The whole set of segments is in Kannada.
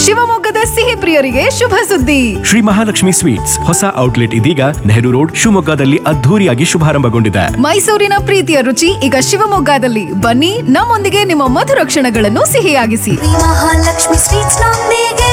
ಶಿವಮೊಗ್ಗದ ಸಿಹಿ ಪ್ರಿಯರಿಗೆ ಶುಭ ಸುದ್ದಿ ಶ್ರೀ ಮಹಾಲಕ್ಷ್ಮಿ ಸ್ವೀಟ್ಸ್ ಹೊಸ ಔಟ್ಲೆಟ್ ಇದೀಗ ನೆಹರು ರೋಡ್ ಶಿವಮೊಗ್ಗದಲ್ಲಿ ಅದ್ಧೂರಿಯಾಗಿ ಶುಭಾರಂಭಗೊಂಡಿದೆ ಮೈಸೂರಿನ ಪ್ರೀತಿಯ ರುಚಿ ಈಗ ಶಿವಮೊಗ್ಗದಲ್ಲಿ ಬನ್ನಿ ನಮ್ಮೊಂದಿಗೆ ನಿಮ್ಮ ಮಧುರ ಕ್ಷಣಗಳನ್ನು ಸಿಹಿಯಾಗಿಸಿ ಮಹಾಲಕ್ಷ್ಮಿ ಸ್ವೀಟ್ಸ್ ನೊಂದಿಗೆ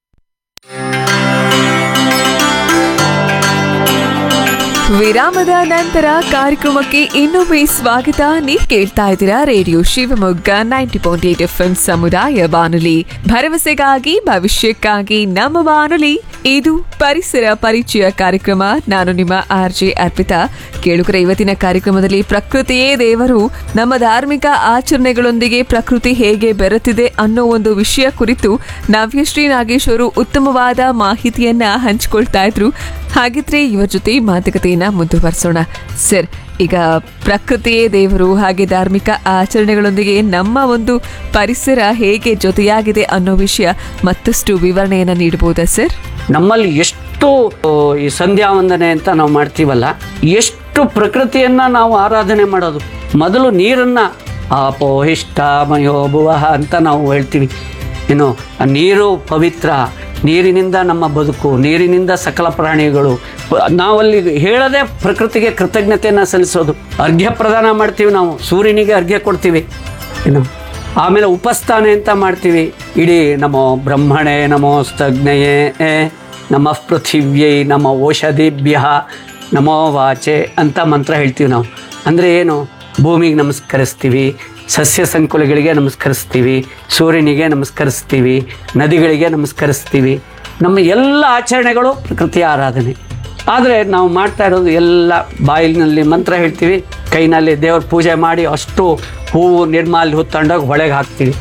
ವಿರಾಮದ ನಂತರ ಕಾರ್ಯಕ್ರಮಕ್ಕೆ ಇನ್ನೊಮ್ಮೆ ಸ್ವಾಗತ ನೀವು ಕೇಳ್ತಾ ಇದ್ದೀರಾ radio Shivamogga ninety point eight F M ಸಮುದಾಯ ಬಾನುಲಿ ಭರವಸೆಗಾಗಿ ಭವಿಷ್ಯಕ್ಕಾಗಿ ನಮ್ಮ ಬಾನುಲಿ ಇದು ಪರಿಸರ ಪರಿಚಯ ಕಾರ್ಯಕ್ರಮ ನಾನು ನಿಮ್ಮ ಆರ್ ಜೆ ಅರ್ಪಿತಾ ಕೇಳುಗರ ಇವತ್ತಿನ ಕಾರ್ಯಕ್ರಮದಲ್ಲಿ ಪ್ರಕೃತಿಯೇ ದೇವರು ನಮ್ಮ ಧಾರ್ಮಿಕ ಆಚರಣೆಗಳೊಂದಿಗೆ ಪ್ರಕೃತಿ ಹೇಗೆ ಬೆರೆತಿದೆ ಅನ್ನೋ ಒಂದು ವಿಷಯ ಕುರಿತು ನವ್ಯಶ್ರೀ ನಾಗೇಶ್ ಅವರು ಉತ್ತಮವಾದ ಮಾಹಿತಿಯನ್ನ ಹಂಚಿಕೊಳ್ತಾ ಇದ್ರು ಹಾಗಿದ್ರೆ ಇವರ ಜೊತೆ ಮಾತುಕತೆಯನ್ನ ಮುಂದುವರಿಸೋಣ ಸರ್ ಈಗ ಪ್ರಕೃತಿಯೇ ದೇವರು ಹಾಗೆ ಧಾರ್ಮಿಕ ಆಚರಣೆಗಳೊಂದಿಗೆ ನಮ್ಮ ಒಂದು ಪರಿಸರ ಹೇಗೆ ಜೊತೆಯಾಗಿದೆ ಅನ್ನೋ ವಿಷಯ ಮತ್ತಷ್ಟು ವಿವರಣೆಯನ್ನ ನೀಡಬಹುದಾ ಸರ್ ನಮ್ಮಲ್ಲಿ ಎಷ್ಟು ಆ, ಈ ಸಂಧ್ಯಾ ವಂದನೆ ಅಂತ ನಾವು ಮಾಡ್ತೀವಲ್ಲ ಎಷ್ಟು ಪ್ರಕೃತಿಯನ್ನ ನಾವು ಆರಾಧನೆ ಮಾಡೋದು ಮೊದಲು ನೀರನ್ನ ಆಪೋಹಿಷ್ಟ ಮಯೋಭುವ ಅಂತ ನಾವು ಹೇಳ್ತೀವಿ ಏನು ಆ ನೀರು ಪವಿತ್ರ ನೀರಿನಿಂದ ನಮ್ಮ ಬದುಕು ನೀರಿನಿಂದ ಸಕಲ ಪ್ರಾಣಿಗಳು ಪ- ನಾವಲ್ಲಿ ಹೇಳದೆ ಪ್ರಕೃತಿಗೆ ಕೃತಜ್ಞತೆಯನ್ನು ಸಲ್ಲಿಸೋದು ಅರ್ಘ್ಯ ಪ್ರದಾನ ಮಾಡ್ತೀವಿ ನಾವು ಸೂರ್ಯನಿಗೆ ಅರ್ಘ್ಯ ಕೊಡ್ತೀವಿ ಏನು ಆಮೇಲೆ ಉಪಸ್ಥಾನೆ ಅಂತ ಮಾಡ್ತೀವಿ ಇಡೀ ನಮೋ ಬ್ರಹ್ಮಣೆ ನಮೋ ಸ್ತಗ್ನಯೇ ನಮ ಪೃಥಿವ್ಯೈ ನಮ ಓಷಧಿಭ್ಯ ನಮೋ ವಾಚೆ ಅಂತ ಮಂತ್ರ ಹೇಳ್ತೀವಿ ನಾವು ಅಂದರೆ ಏನು ಭೂಮಿಗೆ ನಮಸ್ಕರಿಸ್ತೀವಿ ಸಸ್ಯ ಸಂಕುಲಗಳಿಗೆ ನಮಸ್ಕರಿಸ್ತೀವಿ ಸೂರ್ಯನಿಗೆ ನಮಸ್ಕರಿಸ್ತೀವಿ ನದಿಗಳಿಗೆ ನಮಸ್ಕರಿಸ್ತೀವಿ ನಮ್ಮ ಎಲ್ಲ ಆಚರಣೆಗಳು ಪ್ರಕೃತಿಯ ಆರಾಧನೆ ಆದರೆ ನಾವು ಮಾಡ್ತಾ ಇರೋದು ಎಲ್ಲ ಬಾಯಿನಲ್ಲಿ ಮಂತ್ರ ಹೇಳ್ತೀವಿ ಕೈನಲ್ಲಿ ದೇವ್ರ ಪೂಜೆ ಮಾಡಿ ಅಷ್ಟು ಹೂವು ನಿರ್ಮಾಲ್ಯ ಹೊತ್ತೊಂಡೋಗಿ ಹೊಳೆಗೆ ಹಾಕ್ತೀವಿ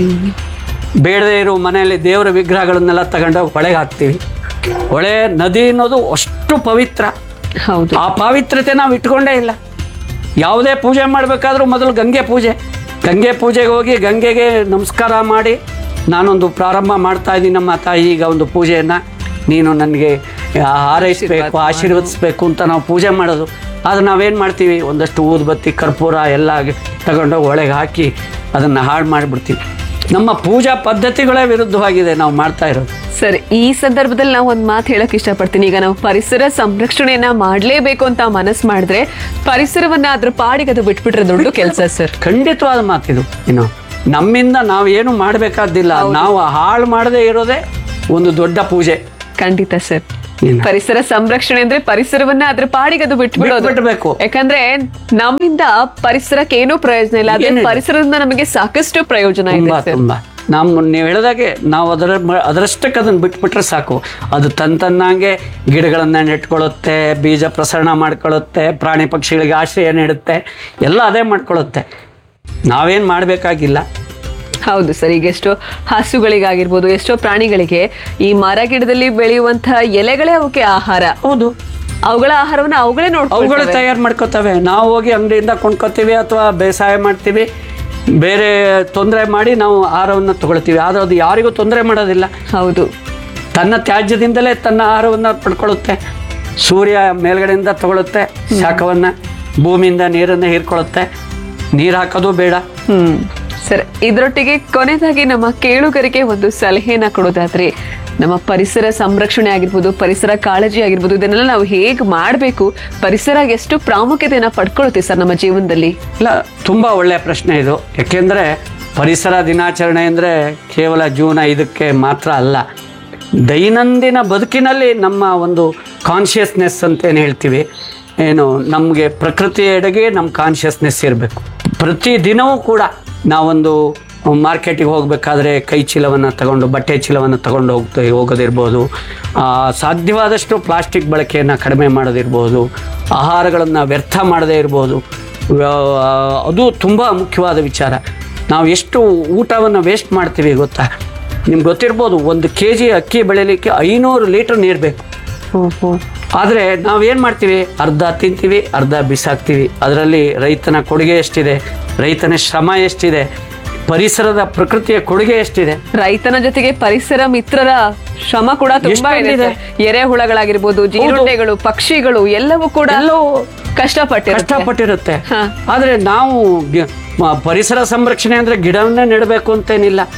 ಬೇಡದೇ ಇರೋ ಮನೆಯಲ್ಲಿ ದೇವರ ವಿಗ್ರಹಗಳನ್ನೆಲ್ಲ ತಗೊಂಡೋಗಿ ಹೊಳೆಗೆ ಹಾಕ್ತೀವಿ ಹೊಳೆ ನದಿ ಅನ್ನೋದು ಅಷ್ಟು ಪವಿತ್ರ ಹೌದು ಆ ಪಾವಿತ್ರತೆ ನಾವು ಇಟ್ಕೊಂಡೇ ಇಲ್ಲ ಯಾವುದೇ ಪೂಜೆ ಮಾಡಬೇಕಾದ್ರೂ ಮೊದಲು ಗಂಗೆ ಪೂಜೆ ಗಂಗೆ ಪೂಜೆಗೆ ಹೋಗಿ ಗಂಗೆಗೆ ನಮಸ್ಕಾರ ಮಾಡಿ ನಾನೊಂದು ಪ್ರಾರಂಭ ಮಾಡ್ತಾ ಇದ್ದೀನಿ ನಮ್ಮ ತಾಯಿಗ ಒಂದು ಪೂಜೆಯನ್ನು ನೀನು ನನಗೆ ಹಾರೈಸಬೇಕು ಆಶೀರ್ವದಿಸ್ಬೇಕು ಅಂತ ನಾವು ಪೂಜೆ ಮಾಡೋದು ಆದರೆ ನಾವೇನು ಮಾಡ್ತೀವಿ ಒಂದಷ್ಟು ಊದುಬತ್ತಿ ಕರ್ಪೂರ ಎಲ್ಲ ತಗೊಂಡೋಗಿ ಒಳಗೆ ಹಾಕಿ ಅದನ್ನು ಹಾಳು ಮಾಡಿಬಿಡ್ತೀವಿ ನಮ್ಮ ಪೂಜಾ ಪದ್ಧತಿಗಳೇ ವಿರುದ್ಧವಾಗಿದೆ ನಾವು ಮಾಡ್ತಾ ಇರೋದು ಸರ್ ಈ ಸಂದರ್ಭದಲ್ಲಿ ನಾವು ಒಂದು ಮಾತು ಹೇಳಕ್ ಇಷ್ಟಪಡ್ತೀನಿ ಈಗ ನಾವು ಪರಿಸರ ಸಂರಕ್ಷಣೆಯನ್ನ ಮಾಡ್ಲೇಬೇಕು ಅಂತ ಮನಸ್ಸು ಮಾಡಿದ್ರೆ ಪರಿಸರವನ್ನ ಅದ್ರ ಪಾಡಿಗೆ ಅದು ಬಿಟ್ಬಿಟ್ರೆ ದೊಡ್ಡ ಕೆಲಸ ಸರ್ ಖಂಡಿತವಾದ ಮಾತಿದು ಏನು ನಮ್ಮಿಂದ ನಾವು ಏನು ಮಾಡಬೇಕಾದಿಲ್ಲ ನಾವು ಹಾಳು ಮಾಡದೇ ಇರೋದೇ ಒಂದು ದೊಡ್ಡ ಪೂಜೆ ಖಂಡಿತ ಸರ್ ಏನು? ಪರಿಸರ ಸಂರಕ್ಷಣೆ ಅಂದ್ರೆ ಪರಿಸರವನ್ನ ಅದ್ರ ಪಾಡಿಗೆ ಅದು ಬಿಟ್ಬಿಡೋದು ಬಿಟ್ಬಿಡ್ಬೇಕು. ಯಾಕಂದ್ರೆ ನಮ್ಮಿಂದ ಪರಿಸರಕ್ಕೆ ಏನೂ ಪ್ರಯೋಜನ ಇಲ್ಲ ಅದೇ ಏನಿಲ್ಲ. ಪರಿಸರದಿಂದ ನಮಗೆ ಸಾಕಷ್ಟು ಪ್ರಯೋಜನ ಇದೆ ತುಂಬಾ ಸರ್ ತುಂಬಾ ನಮ್ಮ ನೀವು ಹೇಳಿದಾಗೆ ನಾವು ಅದರ ಮ- ಅದರಷ್ಟಕ್ಕೆ ಅದನ್ನು ಬಿಟ್ಬಿಟ್ರೆ ಸಾಕು ಅದು ತನ್ನ ತನ್ನಂಗೆ ಗಿಡಗಳನ್ನು ನೆಟ್ಕೊಳ್ಳುತ್ತೆ ಬೀಜ ಪ್ರಸರಣ ಮಾಡ್ಕೊಳ್ಳುತ್ತೆ ಪ್ರಾಣಿ ಪಕ್ಷಿಗಳಿಗೆ ಆಶ್ರಯ ನೀಡುತ್ತೆ ಎಲ್ಲ ಅದೇ ಮಾಡ್ಕೊಳ್ಳುತ್ತೆ ನಾವೇನು ಮಾಡಬೇಕಾಗಿಲ್ಲ ಹೌದು ಸರ್ ಈಗ ಎಷ್ಟೋ ಹಸುಗಳಿಗಾಗಿರ್ಬೋದು ಎಷ್ಟೋ ಪ್ರಾಣಿಗಳಿಗೆ ಈ ಮರ ಗಿಡದಲ್ಲಿ ಬೆಳೆಯುವಂತಹ ಎಲೆಗಳೇ ಅವಕ್ಕೆ ಆಹಾರ ಹೌದು ಅವುಗಳ ಆಹಾರವನ್ನ ಅವುಗಳೇ ಅವುಗಳು ನೋಡ್ಕೊಳ್ತವೆ ತಯಾರು ಮಾಡ್ಕೋತವೆ ನಾವು ಹೋಗಿ ಅಂಗಡಿಯಿಂದ ಕೊಂಡ್ಕೋತೀವಿ ಅಥವಾ ಬೇಸಾಯ ಮಾಡ್ತೀವಿ ಬೇರೆ ತೊಂದರೆ ಮಾಡಿ ನಾವು ಆಹಾರವನ್ನು ತಗೊಳ್ತೀವಿ ಆದರೆ ಅದು ಯಾರಿಗೂ ತೊಂದರೆ ಮಾಡೋದಿಲ್ಲ ಹೌದು ತನ್ನ ತ್ಯಾಜ್ಯದಿಂದಲೇ ತನ್ನ ಆಹಾರವನ್ನು ಪಡ್ಕೊಳ್ಳುತ್ತೆ ಸೂರ್ಯ ಮೇಲ್ಗಡೆಯಿಂದ ತಗೊಳುತ್ತೆ ಶಾಖವನ್ನು ಭೂಮಿಯಿಂದ ನೀರನ್ನು ಹೀರ್ಕೊಳ್ಳುತ್ತೆ ನೀರು ಹಾಕೋದು ಬೇಡ ಹ್ಮ್ ಸರ್ ಇದರೊಟ್ಟಿಗೆ ಕೊನೆಯದಾಗಿ ನಮ್ಮ ಕೇಳುಗರಿಗೆ ಒಂದು ಸಲಹೆನ ಕೊಡೋದಾದ್ರೆ ನಮ್ಮ ಪರಿಸರ ಸಂರಕ್ಷಣೆ ಆಗಿರ್ಬೋದು ಪರಿಸರ ಕಾಳಜಿ ಆಗಿರ್ಬೋದು ಇದನ್ನೆಲ್ಲ ನಾವು ಹೇಗೆ ಮಾಡಬೇಕು ಪರಿಸರ ಎಷ್ಟು ಪ್ರಾಮುಖ್ಯತೆಯನ್ನ ಪಡ್ಕೊಳ್ಳುತ್ತೆ ಸರ್ ನಮ್ಮ ಜೀವನದಲ್ಲಿ ಇಲ್ಲ ತುಂಬ ಒಳ್ಳೆಯ ಪ್ರಶ್ನೆ ಇದು ಯಾಕೆಂದರೆ ಪರಿಸರ ದಿನಾಚರಣೆ ಅಂದರೆ ಕೇವಲ ಜೂನ್ ಐದಕ್ಕೆ ಮಾತ್ರ ಅಲ್ಲ ದೈನಂದಿನ ಬದುಕಿನಲ್ಲಿ ನಮ್ಮ ಒಂದು ಕಾನ್ಷಿಯಸ್ನೆಸ್ ಅಂತ ಏನು ಹೇಳ್ತೀವಿ ಏನು ನಮಗೆ ಪ್ರಕೃತಿಯೆಡೆಗೆ ನಮ್ಮ ಕಾನ್ಷಿಯಸ್ನೆಸ್ ಇರಬೇಕು ಪ್ರತಿ ದಿನವೂ ಕೂಡ ನಾವೊಂದು ಮಾರ್ಕೆಟಿಗೆ ಹೋಗಬೇಕಾದ್ರೆ ಕೈ ಚೀಲವನ್ನು ತಗೊಂಡು ಬಟ್ಟೆ ಚೀಲವನ್ನು ತಗೊಂಡು ಹೋಗ್ತಾ ಹೋಗೋದಿರ್ಬೋದು ಆ, ಸಾಧ್ಯವಾದಷ್ಟು ಪ್ಲಾಸ್ಟಿಕ್ ಬಳಕೆಯನ್ನು ಕಡಿಮೆ ಮಾಡೋದಿರ್ಬೋದು ಆಹಾರಗಳನ್ನು ವ್ಯರ್ಥ ಮಾಡದೇ ಇರ್ಬೋದು ವ್ಯ- ಅದು ತುಂಬ ಮುಖ್ಯವಾದ ವಿಚಾರ ನಾವು ಎಷ್ಟು ಊಟವನ್ನು ವೇಸ್ಟ್ ಮಾಡ್ತೀವಿ ಗೊತ್ತಾ ನಿಮ್ಗೆ ಗೊತ್ತಿರ್ಬೋದು ಒಂದು ಕೆ ಜಿ ಅಕ್ಕಿ ಬೆಳೀಲಿಕ್ಕೆ ಐನೂರು ಲೀಟ್ರ್ ನೀರು ಬೇಕು ಆದರೆ ನಾವೇನು ಮಾಡ್ತೀವಿ ಅರ್ಧ ತಿಂತೀವಿ ಅರ್ಧ ಬಿಸಾಕ್ತೀವಿ ಅದರಲ್ಲಿ ರೈತನ ಕೊಡುಗೆ ಎಷ್ಟಿದೆ ರೈತನ ಶ್ರಮ ಎಷ್ಟಿದೆ ಪರಿಸರದ ಪ್ರಕೃತಿಯ ಕೊಡುಗೆ ಎಷ್ಟಿದೆ ರೈತನ ಜೊತೆಗೆ ಪರಿಸರ ಮಿತ್ರರ ಶ್ರಮ ಕೂಡ ತುಂಬಾ ಇದೆ ಎಷ್ಟೊಂದಿದೆ. ಸರ್. ಎರೆಹುಳಗಳಾಗಿರ್ಬೋದು ಜೀರುಂಡೆಗಳು ಪಕ್ಷಿಗಳು ಎಲ್ಲವೂ ಕೂಡ ಎಲ್ಲವೂ ಕಷ್ಟಪಟ್ಟಿರುತ್ತೆ ಕಷ್ಟಪಟ್ಟಿರುತ್ತೆ ಹಾ. ಆದರೆ ನಾವು ಗಿ- ಮ- ಪರಿಸರ ಸಂರಕ್ಷಣೆ ಅಂದರೆ ಗಿಡವನ್ನೇ ನೆಡಬೇಕು ಅಂತೇನಿಲ್ಲ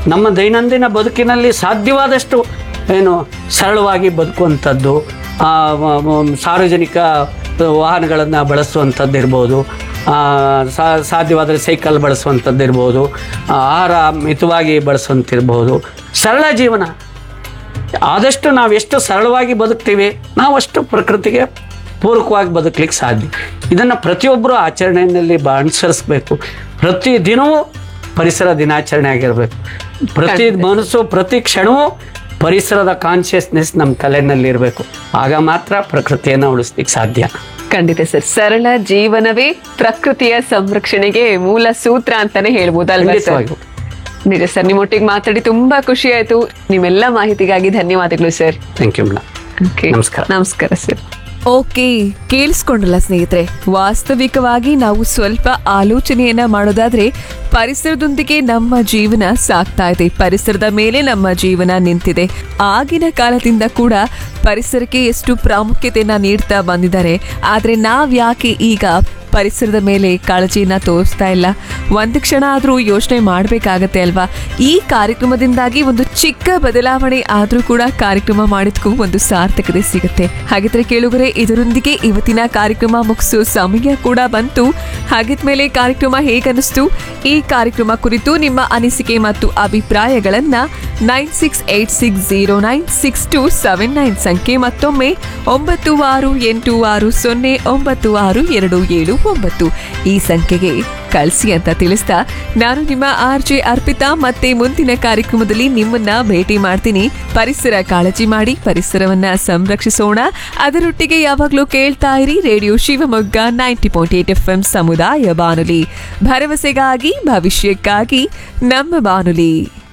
ನಮ್ಮ ದೈನಂದಿನ ಬದುಕಿನಲ್ಲಿ ಸಾಧ್ಯವಾದಷ್ಟು ಏನು ಸರಳವಾಗಿ ಬದುಕುವಂಥದ್ದು ಆ, ಮ- ಮ- ಸಾರ್ವಜನಿಕ ವಾಹನಗಳನ್ನು ಬಳಸುವಂಥದ್ದು ಇರ್ಬೋದು ಆ, ಸಾ- ಸಾಧ್ಯವಾದರೆ ಸೈಕಲ್ ಬಳಸುವಂಥದ್ದು ಇರ್ಬೋದು ಆ, ಆಹಾರ ಮಿತವಾಗಿ ಬಳಸುವಂತಿರ್ಬೋದು ಸರಳ ಜೀವನ ಆದಷ್ಟು ನಾವು ಎಷ್ಟು ಸರಳವಾಗಿ ಬದುಕ್ತೀವಿ ನಾವು ಅಷ್ಟು ಪ್ರಕೃತಿಗೆ ಪೂರಕವಾಗಿ ಬದುಕಲಿಕ್ಕೆ ಸಾಧ್ಯ ಇದನ್ನು ಪ್ರತಿಯೊಬ್ಬರು ಆಚರಣೆಯಲ್ಲಿ ಬ ಅನುಸರಿಸ್ಬೇಕು ಪ್ರತಿ ದಿನವೂ ಪರಿಸರ ದಿನಾಚರಣೆ ಆಗಿರಬೇಕು ಪ್ರತಿ ಮನಸ್ಸು ಪ್ರತಿ ಕ್ಷಣವೂ ಪರಿಸರದ ಕಾನ್ಷಿಯಸ್ನೆಸ್ ನಮ್ಮ ತಲೆಯಲ್ಲಿ ಇರಬೇಕು ಆಗ ಮಾತ್ರ ಪ್ರಕೃತಿಯನ್ನು ಉಳಿಸ್ಲಿಕ್ಕೆ ಸಾಧ್ಯ ಖಂಡಿತ ಸರ್ ಸರಳ ಜೀವನವೇ ಪ್ರಕೃತಿಯ ಸಂರಕ್ಷಣೆಗೆ ಮೂಲ ಸೂತ್ರ ಅಂತಾನೆ ಹೇಳ್ಬೋದಲ್ವಾ ಸರ್ ಖಂಡಿತವಾಗಿಯೂ. ನಿಜ ಸರ್ ನಿಮ್ಮೊಟ್ಟಿಗೆ ಮಾತಾಡಿ ತುಂಬಾ ಖುಷಿ ಆಯ್ತು ನಿಮ್ಮೆಲ್ಲ ಮಾಹಿತಿಗಾಗಿ ಧನ್ಯವಾದಗಳು sir thank you madam Okay. ನಮಸ್ಕಾರ. ನಮಸ್ಕಾರ ಸರ್ ಓಕೆ ಕೇಳಿಸ್ಕೊಂಡ್ರಲ್ಲ ಸ್ನೇಹಿತರೆ ವಾಸ್ತವಿಕವಾಗಿ ನಾವು ಸ್ವಲ್ಪ ಆಲೋಚನೆಯನ್ನ ಮಾಡೋದಾದ್ರೆ ಪರಿಸರದೊಂದಿಗೆ ನಮ್ಮ ಜೀವನ ಸಾಗ್ತಾ ಇದೆ ಪರಿಸರದ ಮೇಲೆ ನಮ್ಮ ಜೀವನ ನಿಂತಿದೆ ಆಗಿನ ಕಾಲದಿಂದ ಕೂಡ ಪರಿಸರಕ್ಕೆ ಎಷ್ಟು ಪ್ರಾಮುಖ್ಯತೆಯನ್ನ ನೀಡ್ತಾ ಬಂದಿದ್ದಾರೆ ಆದ್ರೆ ನಾವ್ಯಾಕೆ ಈಗ ಪರಿಸರದ ಮೇಲೆ ಕಾಳಜಿಯನ್ನ ತೋರಿಸ್ತಾ ಇಲ್ಲ ಒಂದು ಕ್ಷಣ ಆದ್ರೂ ಯೋಚನೆ ಮಾಡ್ಬೇಕಾಗತ್ತೆ ಅಲ್ವಾ ಈ ಕಾರ್ಯಕ್ರಮದಿಂದಾಗಿ ಒಂದು ಚಿಕ್ಕ ಬದಲಾವಣೆ ಆದ್ರೂ ಕೂಡ ಕಾರ್ಯಕ್ರಮ ಮಾಡಿದ್ಕೂ ಒಂದು ಸಾರ್ಥಕತೆ ಸಿಗುತ್ತೆ ಹಾಗಿದ್ರೆ ಕೇಳುಗರೆ ಇದರೊಂದಿಗೆ ಇವತ್ತಿನ ಕಾರ್ಯಕ್ರಮ ಮುಗಿಸೋ ಸಮಯ ಕೂಡ ಬಂತು ಹಾಗಿದ್ಮೇಲೆ ಕಾರ್ಯಕ್ರಮ ಹೇಗನ್ನಿಸ್ತು ಈ ಕಾರ್ಯಕ್ರಮ ಕುರಿತು ನಿಮ್ಮ ಅನಿಸಿಕೆ ಮತ್ತು ಅಭಿಪ್ರಾಯಗಳನ್ನ nine six eight six zero nine six two seven nine ಸಂಖ್ಯೆ ಮತ್ತೊಮ್ಮೆ ಒಂಬತ್ತು ಆರು ಎಂಟು ಆರು ಸೊನ್ನೆ ಒಂಬತ್ತು ಆರು ಎರಡು ಏಳು ಒಂಬತ್ತು ಈ ಸಂಖ್ಯೆಗೆ ಕಳಿಸಿ ಅಂತ ತಿಳಿಸ್ತಾ ನಾನು ನಿಮ್ಮ ಆರ್ ಜೆ ಅರ್ಪಿತಾ ಮತ್ತೆ ಮುಂದಿನ ಕಾರ್ಯಕ್ರಮದಲ್ಲಿ ನಿಮ್ಮನ್ನ ಭೇಟಿ ಮಾಡ್ತೀನಿ ಪರಿಸರ ಕಾಳಜಿ ಮಾಡಿ ಪರಿಸರವನ್ನ ಸಂರಕ್ಷಿಸೋಣ ಅದರೊಟ್ಟಿಗೆ ಯಾವಾಗಲೂ ಕೇಳ್ತಾ ಇರಿ radio Shivamogga ninety point eight F M ಸಮುದಾಯ ಬಾನುಲಿ ಭರವಸೆಗಾಗಿ ಭವಿಷ್ಯಕ್ಕಾಗಿ ನಮ್ಮ ಬಾನುಲಿ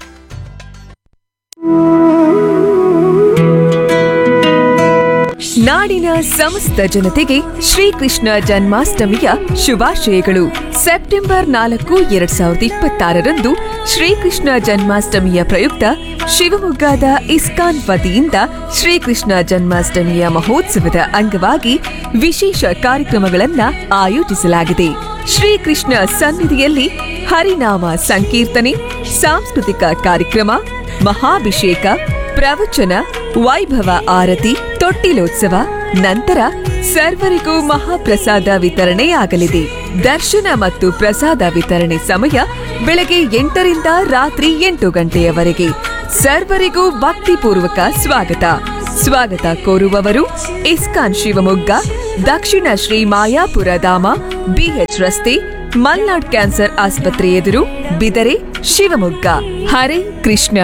ನಾಡಿನ ಸಮಸ್ತ ಜನತೆಗೆ ಶ್ರೀಕೃಷ್ಣ ಜನ್ಮಾಷ್ಟಮಿಯ ಶುಭಾಶಯಗಳು ಸೆಪ್ಟೆಂಬರ್ ನಾಲ್ಕು ಎರಡ್ ಸಾವಿರದ ಇಪ್ಪತ್ತಾರರಂದು ಶ್ರೀಕೃಷ್ಣ ಜನ್ಮಾಷ್ಟಮಿಯ ಪ್ರಯುಕ್ತ ಶಿವಮೊಗ್ಗದ ಇಸ್ಕಾನ್ ವತಿಯಿಂದ ಶ್ರೀಕೃಷ್ಣ ಜನ್ಮಾಷ್ಟಮಿಯ ಮಹೋತ್ಸವದ ಅಂಗವಾಗಿ ವಿಶೇಷ ಕಾರ್ಯಕ್ರಮಗಳನ್ನ ಆಯೋಜಿಸಲಾಗಿದೆ ಶ್ರೀಕೃಷ್ಣ ಸನ್ನಿಧಿಯಲ್ಲಿ ಹರಿನಾಮ ಸಂಕೀರ್ತನೆ ಸಾಂಸ್ಕೃತಿಕ ಕಾರ್ಯಕ್ರಮ ಮಹಾಭಿಷೇಕ ಪ್ರವಚನ ವೈಭವ ಆರತಿ ತೊಟ್ಟಿಲೋತ್ಸವ ನಂತರ ಸರ್ವರಿಗೂ ಮಹಾಪ್ರಸಾದ ವಿತರಣೆಯಾಗಲಿದೆ ದರ್ಶನ ಮತ್ತು ಪ್ರಸಾದ ವಿತರಣೆ ಸಮಯ ಬೆಳಗ್ಗೆ ಎಂಟರಿಂದ ರಾತ್ರಿ ಎಂಟು ಗಂಟೆಯವರೆಗೆ ಸರ್ವರಿಗೂ ಭಕ್ತಿಪೂರ್ವಕ ಸ್ವಾಗತ ಸ್ವಾಗತ ಕೋರುವವರು ಇಸ್ಕಾನ್ ಶಿವಮೊಗ್ಗ ದಕ್ಷಿಣ ಶ್ರೀ ಮಾಯಾಪುರ ಧಾಮ ಬಿಎಚ್ ರಸ್ತೆ ಮಲ್ನಾಡ್ ಕ್ಯಾನ್ಸರ್ ಆಸ್ಪತ್ರೆ ಎದುರು ಬಿದರೆ ಶಿವಮೊಗ್ಗ ಹರೇ ಕೃಷ್ಣ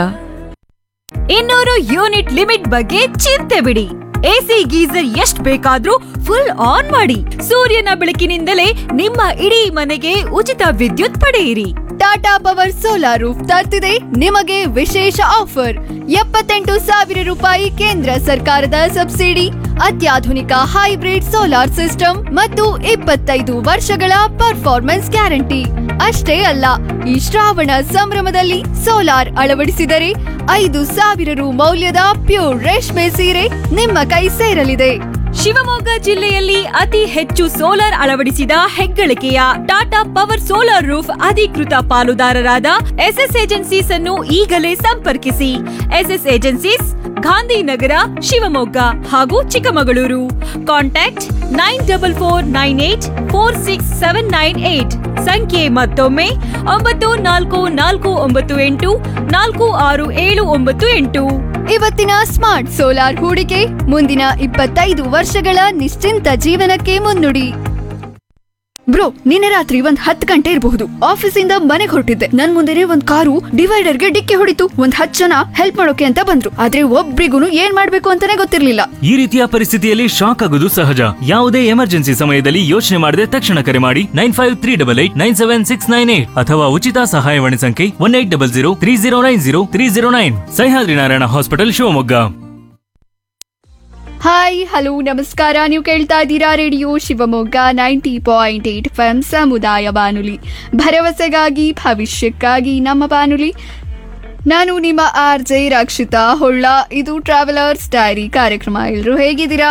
ಇನ್ನೂರು ಯೂನಿಟ್ ಲಿಮಿಟ್ ಬಗ್ಗೆ ಚಿಂತೆ ಬಿಡಿ ಎಸಿ ಗೀಸರ್ ಎಷ್ಟ್ ಬೇಕಾದ್ರೂ ಫುಲ್ ಆನ್ ಮಾಡಿ ಸೂರ್ಯನ ಬೆಳಕಿನಿಂದಲೇ ನಿಮ್ಮ ಇಡೀ ಮನೆಗೆ ಉಚಿತ ವಿದ್ಯುತ್ ಪಡೆಯಿರಿ ಟಾಟಾ ಪವರ್ ಸೋಲಾರ್ ರೂಫ್ ತರ್ತಿದೆ ನಿಮಗೆ ವಿಶೇಷ ಆಫರ್ ಎಪ್ಪತ್ತೆಂಟು ಸಾವಿರ ರೂಪಾಯಿ ಕೇಂದ್ರ ಸರ್ಕಾರದ ಸಬ್ಸಿಡಿ ಅತ್ಯಾಧುನಿಕ ಹೈಬ್ರಿಡ್ ಸೋಲಾರ್ ಸಿಸ್ಟಮ್ ಮತ್ತು ಇಪ್ಪತ್ತೈದು ವರ್ಷಗಳ ಪರ್ಫಾರ್ಮೆನ್ಸ್ ಗ್ಯಾರಂಟಿ ಅಷ್ಟೇ ಅಲ್ಲ ಈ ಶ್ರಾವಣ ಸಂಭ್ರಮದಲ್ಲಿ ಸೋಲಾರ್ ಅಳವಡಿಸಿದರೆ ಐದು ಸಾವಿರ ರು ಮೌಲ್ಯದ ಪ್ಯೂರ್ ರೇಷ್ಮೆ ಸೀರೆ ನಿಮ್ಮ ಕೈ ಸೇರಲಿದೆ ಶಿವಮೊಗ್ಗ ಜಿಲ್ಲೆಯಲ್ಲಿ ಅತಿ ಹೆಚ್ಚು ಸೋಲಾರ್ ಅಳವಡಿಸಿದ ಹೆಗ್ಗಳಿಕೆಯ ಟಾಟಾ ಪವರ್ ಸೋಲಾರ್ ರೂಫ್ ಅಧಿಕೃತ ಪಾಲುದಾರರಾದ ಎಸ್ಎಸ್ ಏಜೆನ್ಸೀಸ್ ಅನ್ನು ಈಗಲೇ ಸಂಪರ್ಕಿಸಿ ಎಸ್ಎಸ್ ಏಜೆನ್ಸೀಸ್ ಗಾಂಧಿನಗರ ಶಿವಮೊಗ್ಗ ಹಾಗೂ Chikkamagaluru contact nine double four nine eight four six seven nine eight ಸಂಖ್ಯೆ ಮತ್ತೊಮ್ಮೆ ಒಂಬತ್ತು ನಾಲ್ಕು ನಾಲ್ಕು ಒಂಬತ್ತು ಎಂಟು ನಾಲ್ಕು ಆರು ಏಳು ಒಂಬತ್ತು ಎಂಟು ಇವತ್ತಿನ ಸ್ಮಾರ್ಟ್ ಸೋಲಾರ್ ಹೂಡಿಕೆ ಮುಂದಿನ ಇಪ್ಪತ್ತೈದು ವರ್ಷಗಳ ನಿಶ್ಚಿಂತ ಜೀವನಕ್ಕೆ ಮುನ್ನುಡಿ ಬ್ರೋ ನಿನ್ನೆ ರಾತ್ರಿ ಒಂದ್ ಹತ್ತು ಗಂಟೆ ಇರಬಹುದು ಆಫೀಸಿಂದ ಮನೆಗೆ ಹೊರಟಿದ್ದೆ ನನ್ ಮುಂದೆನೆ ಒಂದ್ ಕಾರು ಡಿವೈಡರ್ಗೆ ಡಿಕ್ಕಿ ಹೊಡಿತು ಒಂದ್ ಹತ್ತು ಜನ ಹೆಲ್ಪ್ ಮಾಡೋಕೆ ಅಂತ ಬಂದ್ರು ಆದ್ರೆ ಒಬ್ರಿಗೂ ಏನ್ ಮಾಡ್ಬೇಕು ಅಂತಾನೆ ಗೊತ್ತಿರ್ಲಿಲ್ಲ ಈ ರೀತಿಯ ಪರಿಸ್ಥಿತಿಯಲ್ಲಿ ಶಾಕ್ ಆಗೋದು ಸಹಜ ಯಾವುದೇ ಎಮರ್ಜೆನ್ಸಿ ಸಮಯದಲ್ಲಿ ಯೋಚನೆ ಮಾಡದೆ ತಕ್ಷಣ ಕರೆ ಮಾಡಿ nine five three double eight nine seven six nine eight ಅಥವಾ ಉಚಿತ ಸಹಾಯವಾಣಿ ಸಂಖ್ಯೆ one eight double zero three zero nine zero three zero nine Sahyadri Narayana hospital Shivamogga hi hello ನಮಸ್ಕಾರ ನೀವು ಕೇಳ್ತಾ ಇದ್ದೀರಾ radio Shivamogga ninety point eight F M ಸಮುದಾಯ ಬಾನುಲಿ ಭರವಸೆಗಾಗಿ ಭವಿಷ್ಯಕ್ಕಾಗಿ ನಮ್ಮ ಬಾನುಲಿ ನಾನು ನಿಮ್ಮ ಆರ್ ಜೆ ರಕ್ಷಿತಾ ಹೊಳ್ಳ ಇದು ಟ್ರಾವೆಲರ್ಸ್ ಡೈರಿ ಕಾರ್ಯಕ್ರಮ ಎಲ್ಲರೂ ಹೇಗಿದ್ದೀರಾ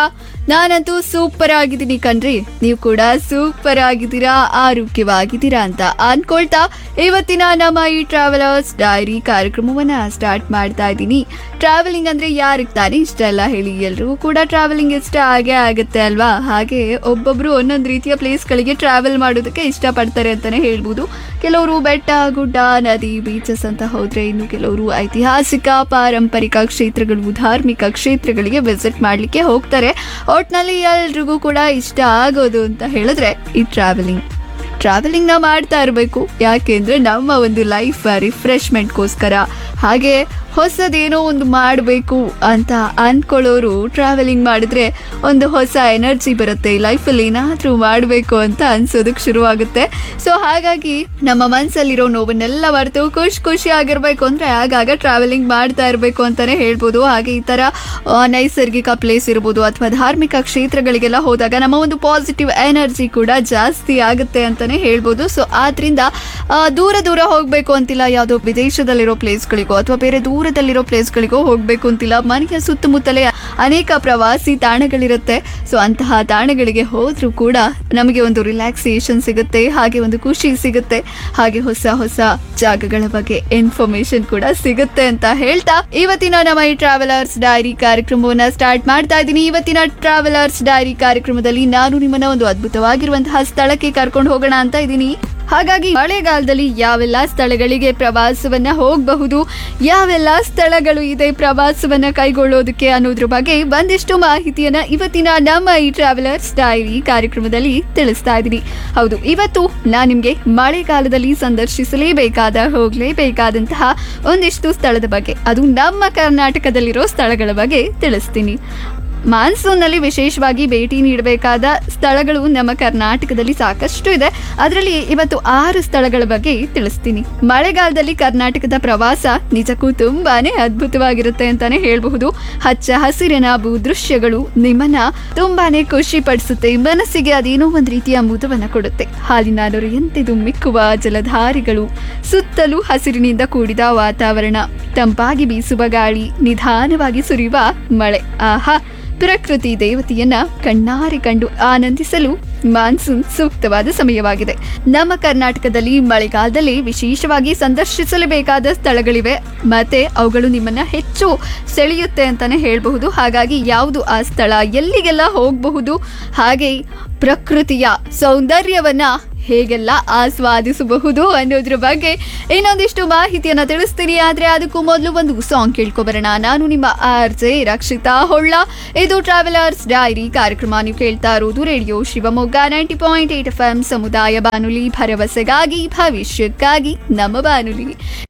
ನಾನಂತೂ ಸೂಪರ್ ಆಗಿದ್ದೀನಿ ಕಣ್ರಿ ನೀವು ಕೂಡ ಸೂಪರ್ ಆಗಿದ್ದೀರಾ ಆರೋಗ್ಯವಾಗಿದ್ದೀರಾ ಅಂತ ಅನ್ಕೊಳ್ತಾ ಇವತ್ತಿನ ನಮ್ಮ ಈ ಟ್ರಾವೆಲರ್ಸ್ ಡೈರಿ ಕಾರ್ಯಕ್ರಮವನ್ನ ಸ್ಟಾರ್ಟ್ ಮಾಡ್ತಾ ಇದ್ದೀನಿ ಟ್ರಾವೆಲಿಂಗ್ ಅಂದ್ರೆ ಯಾರಿಗೆ ತಾನೇ ಇಷ್ಟ ಅಲ್ಲ ಹೇಳಿ ಎಲ್ರಿಗೂ ಕೂಡ ಟ್ರಾವೆಲಿಂಗ್ ಇಷ್ಟ ಆಗೇ ಆಗುತ್ತೆ ಅಲ್ವಾ ಹಾಗೆ ಒಬ್ಬೊಬ್ರು ಒಂದೊಂದು ರೀತಿಯ ಪ್ಲೇಸ್ಗಳಿಗೆ ಟ್ರಾವೆಲ್ ಮಾಡೋದಕ್ಕೆ ಇಷ್ಟಪಡ್ತಾರೆ ಅಂತಾನೆ ಹೇಳ್ಬೋದು ಕೆಲವರು ಬೆಟ್ಟ ಗುಡ್ಡ ನದಿ ಬೀಚಸ್ ಅಂತ ಹೋದ್ರೆ ಇನ್ನು ಕೆಲವರು ಐತಿಹಾಸಿಕ ಪಾರಂಪರಿಕ ಕ್ಷೇತ್ರಗಳು ಧಾರ್ಮಿಕ ಕ್ಷೇತ್ರಗಳಿಗೆ ವಿಸಿಟ್ ಮಾಡ್ಲಿಕ್ಕೆ ಹೋಗ್ತಾರೆ ಒಟ್ನಲ್ಲಿ ಎಲ್ರಿಗೂ ಕೂಡ ಇಷ್ಟ ಆಗೋದು ಅಂತ ಹೇಳಿದ್ರೆ ಈ ಟ್ರಾವೆಲಿಂಗ್ ಟ್ರಾವೆಲಿಂಗ್ನ ಮಾಡ್ತಾ ಇರಬೇಕು ಯಾಕೆಂದ್ರೆ ನಮ್ಮ ಒಂದು ಲೈಫ್ ರಿಫ್ರೆಶ್ಮೆಂಟ್ಗೋಸ್ಕರ ಹಾಗೆ ಹೊಸದೇನೋ ಒಂದು ಮಾಡಬೇಕು ಅಂತ ಅನ್ಕೊಳ್ಳೋರು ಟ್ರಾವೆಲಿಂಗ್ ಮಾಡಿದ್ರೆ ಒಂದು ಹೊಸ ಎನರ್ಜಿ ಬರುತ್ತೆ ಲೈಫಲ್ಲಿ ಏನಾದರೂ ಮಾಡಬೇಕು ಅಂತ ಅನ್ಸೋದಕ್ಕೆ ಶುರುವಾಗುತ್ತೆ ಸೊ ಹಾಗಾಗಿ ನಮ್ಮ ಮನಸ್ಸಲ್ಲಿರೋ ನೋವನ್ನೆಲ್ಲ ಮರೆತು ಖುಷಿ ಖುಷಿ ಆಗಿರ್ಬೇಕು ಅಂದರೆ ಆಗಾಗ ಟ್ರಾವೆಲಿಂಗ್ ಮಾಡ್ತಾ ಇರಬೇಕು ಅಂತಾನೆ ಹೇಳ್ಬೋದು ಹಾಗೆ ಈ ಥರ ಆ, ನೈಸರ್ಗಿಕ ಪ್ಲೇಸ್ ಇರ್ಬೋದು ಅಥವಾ ಧಾರ್ಮಿಕ ಕ್ಷೇತ್ರಗಳಿಗೆಲ್ಲ ಹೋದಾಗ ನಮ್ಮ ಒಂದು ಪಾಸಿಟಿವ್ ಎನರ್ಜಿ ಕೂಡ ಜಾಸ್ತಿ ಆಗುತ್ತೆ ಅಂತಾನೆ ಹೇಳ್ಬೋದು ಸೊ ಆದ್ರಿಂದ ಆ, ದೂರ ದೂರ ಹೋಗಬೇಕು ಅಂತಿಲ್ಲ ಯಾವುದೋ ವಿದೇಶದಲ್ಲಿರೋ ಪ್ಲೇಸ್ಗಳಿಗೋ ಅಥವಾ ಬೇರೆ ದೂರದಲ್ಲಿರೋ ಪ್ಲೇಸ್ಗಳಿಗೋ ಹೋಗಬೇಕು ಅಂತಿಲ್ಲ ಮನೆಯ ಸುತ್ತಮುತ್ತಲೇ ಅನೇಕ ಪ್ರವಾಸಿ ತಾಣಗಳಿರುತ್ತೆ ಸೊ ಅಂತಹ ತಾಣಗಳಿಗೆ ಹೋದ್ರೂ ಕೂಡ ನಮಗೆ ಒಂದು ರಿಲ್ಯಾಕ್ಸೇಷನ್ ಸಿಗುತ್ತೆ ಹಾಗೆ ಒಂದು ಖುಷಿ ಸಿಗುತ್ತೆ ಹಾಗೆ ಹೊಸ ಹೊಸ ಜಾಗಗಳ ಬಗ್ಗೆ ಇನ್ಫಾರ್ಮೇಶನ್ ಕೂಡ ಸಿಗುತ್ತೆ ಅಂತ ಹೇಳ್ತಾ ಇವತ್ತಿನ ನಮ್ಮ ಈ ಟ್ರಾವೆಲರ್ಸ್ ಡೈರಿ ಕಾರ್ಯಕ್ರಮವನ್ನ ಸ್ಟಾರ್ಟ್ ಮಾಡ್ತಾ ಇದ್ದೀನಿ ಇವತ್ತಿನ ಟ್ರಾವೆಲರ್ಸ್ ಡೈರಿ ಕಾರ್ಯಕ್ರಮದಲ್ಲಿ ನಾನು ನಿಮ್ಮನ್ನ ಒಂದು ಅದ್ಭುತವಾಗಿರುವಂತಹ ಸ್ಥಳಕ್ಕೆ ಕರ್ಕೊಂಡು ಹೋಗೋಣ ಅಂತ ಇದ್ದೀನಿ ಹಾಗಾಗಿ ಮಳೆಗಾಲದಲ್ಲಿ ಯಾವೆಲ್ಲ ಸ್ಥಳಗಳಿಗೆ ಪ್ರವಾಸವನ್ನ ಹೋಗಬಹುದು ಯಾವೆಲ್ಲ ಸ್ಥಳಗಳು ಇದೆ ಪ್ರವಾಸವನ್ನ ಕೈಗೊಳ್ಳೋದಕ್ಕೆ ಅನ್ನೋದ್ರ ಬಗ್ಗೆ ಒಂದಿಷ್ಟು ಮಾಹಿತಿಯನ್ನ ಇವತ್ತಿನ ನಮ್ಮ ಈ ಟ್ರಾವೆಲರ್ಸ್ ಡೈರಿ ಕಾರ್ಯಕ್ರಮದಲ್ಲಿ ತಿಳಿಸ್ತಾ ಇದ್ದೀನಿ ಹೌದು ಇವತ್ತು ನಾನು ನಿಮ್ಗೆ ಮಳೆಗಾಲದಲ್ಲಿ ಸಂದರ್ಶಿಸಲೇಬೇಕಾದ ಹೋಗ್ಲೇಬೇಕಾದಂತಹ ಒಂದಿಷ್ಟು ಸ್ಥಳದ ಬಗ್ಗೆ ಅದು ನಮ್ಮ ಕರ್ನಾಟಕದಲ್ಲಿರೋ ಸ್ಥಳಗಳ ಬಗ್ಗೆ ತಿಳಿಸ್ತೀನಿ ಮಾನ್ಸೂನ್ನಲ್ಲಿ ವಿಶೇಷವಾಗಿ ಭೇಟಿ ನೀಡಬೇಕಾದ ಸ್ಥಳಗಳು ನಮ್ಮ ಕರ್ನಾಟಕದಲ್ಲಿ ಸಾಕಷ್ಟು ಇದೆ ಅದರಲ್ಲಿ ಇವತ್ತು ಆರು ಸ್ಥಳಗಳ ಬಗ್ಗೆ ತಿಳಿಸ್ತೀನಿ ಮಳೆಗಾಲದಲ್ಲಿ ಕರ್ನಾಟಕದ ಪ್ರವಾಸ ನಿಜಕ್ಕೂ ತುಂಬಾನೇ ಅದ್ಭುತವಾಗಿರುತ್ತೆ ಅಂತಾನೆ ಹೇಳಬಹುದು ಹಚ್ಚ ಹಸಿರಿನ ಭೂದೃಶ್ಯಗಳು ನಿಮ್ಮನ್ನ ತುಂಬಾನೇ ಖುಷಿ ಪಡಿಸುತ್ತೆ ಮನಸ್ಸಿಗೆ ಅದೇನೋ ಒಂದು ರೀತಿಯ ಮುದವನ್ನ ಕೊಡುತ್ತೆ ಹಾಲಿನ ನೊರೆಯಂತೆ ದುಮ್ಮಿಕ್ಕುವ ಜಲಧಾರಿಗಳು ಸುತ್ತಲೂ ಹಸಿರಿನಿಂದ ಕೂಡಿದ ವಾತಾವರಣ ತಂಪಾಗಿ ಬೀಸುವ ಗಾಳಿ ನಿಧಾನವಾಗಿ ಸುರಿಯುವ ಮಳೆ ಆಹಾ ಪ್ರಕೃತಿ ದೇವತೆಯನ್ನ ಕಣ್ಣಾರೆ ಕಂಡು ಆನಂದಿಸಲು ಮಾನ್ಸೂನ್ ಸೂಕ್ತವಾದ ಸಮಯವಾಗಿದೆ ನಮ್ಮ ಕರ್ನಾಟಕದಲ್ಲಿ ಮಳೆಗಾಲದಲ್ಲಿ ವಿಶೇಷವಾಗಿ ಸಂದರ್ಶಿಸಲೇಬೇಕಾದ ಸ್ಥಳಗಳಿವೆ ಮತ್ತೆ ಅವುಗಳು ನಿಮ್ಮನ್ನ ಹೆಚ್ಚು ಸೆಳೆಯುತ್ತೆ ಅಂತಾನೆ ಹೇಳಬಹುದು ಹಾಗಾಗಿ ಯಾವುದು ಆ ಸ್ಥಳ ಎಲ್ಲಿಗೆಲ್ಲ ಹೋಗಬಹುದು ಹಾಗೆ ಪ್ರಕೃತಿಯ ಸೌಂದರ್ಯವನ್ನ ಹೇಗೆಲ್ಲ ಆಸ್ವಾದಿಸಬಹುದು ಅನ್ನೋದ್ರ ಬಗ್ಗೆ ಇನ್ನೊಂದಿಷ್ಟು ಮಾಹಿತಿಯನ್ನ ತಿಳಿಸ್ತೀನಿ ಆದ್ರೆ ಅದಕ್ಕೂ ಮೊದಲು ಒಂದು ಸಾಂಗ್ ಕೇಳ್ಕೊಬರೋಣ ನಾನು ನಿಮ್ಮ ಆರ್ ಜೆ ರಕ್ಷಿತಾ ಹೊಳ್ಳ ಇದು ಟ್ರಾವೆಲರ್ಸ್ ಡೈರಿ ಕಾರ್ಯಕ್ರಮ ನೀವು ಕೇಳ್ತಾ ಇರೋದು radio Shivamogga ninety point eight F M ಸಮುದಾಯ ಬಾನುಲಿ ಭರವಸೆಗಾಗಿ ಭವಿಷ್ಯಕ್ಕಾಗಿ ನಮ್ಮ ಬಾನುಲಿ